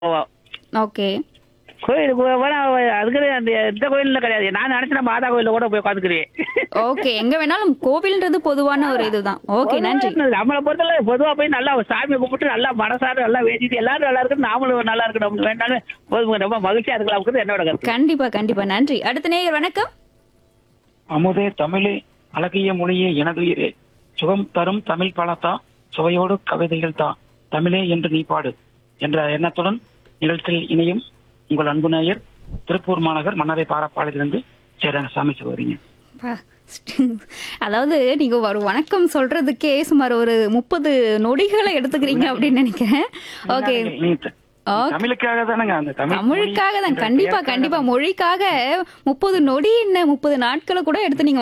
போவோம் ஓகே கோயிலுக்கு போனா அதுக்கு அந்த இந்த கோயில்ல கிடையாது நான் நினைச்சேன் மாதா கோயில்ல கூட போய் உட்காந்துக்கிறேன் ஓகே எங்க வேணாலும் கோவில்ன்றது பொதுவான ஒரு இதுதான் ஓகே நன்றி நம்மளை பொறுத்தல பொதுவா போய் நல்லா சாமியை கும்பிட்டு நல்லா மனசார நல்லா வேண்டிட்டு எல்லாரும் நல்லா இருக்கு நாமளும் நல்லா இருக்கணும் வேண்டாலும் போதும் ரொம்ப மகிழ்ச்சியா இருக்கலாம் என்னோட கருத்து கண்டிப்பா கண்டிப்பா நன்றி அடுத்த நேயர் வணக்கம் அமுதே தமிழே அழகிய மொழியே எனதுயிரே சுகம் தரும் தமிழ் பழத்தா சுவையோடு கவிதைகள் தா தமிழே என்று நீ பாடு என்ற எண்ணத்துடன் நிகழ்ச்சியில் இணையும் உங்கள் அன்பு நேயர் திருப்பூர் மாநகர் மன்னரை பாரப்பாளையிலிருந்து சேரங்கசாமி சிவரிங்க பா, அதாவது நீங்க ஒரு வணக்கம் சொல்றதுக்கே சுமார் ஒரு முப்பது நொடிகளை எடுத்துக்கிறீங்க அப்படின்னு நினைக்கிறேன் ஓகே Okay. தமிழுக்காக தானங்க அந்த தமிழ் தமிழுக்காக தான் கண்டிப்பா கண்டிப்பா மொழிக்காக முப்பது நொடி என்ன முப்பது நாட்களை கூட எடுத்து நீங்க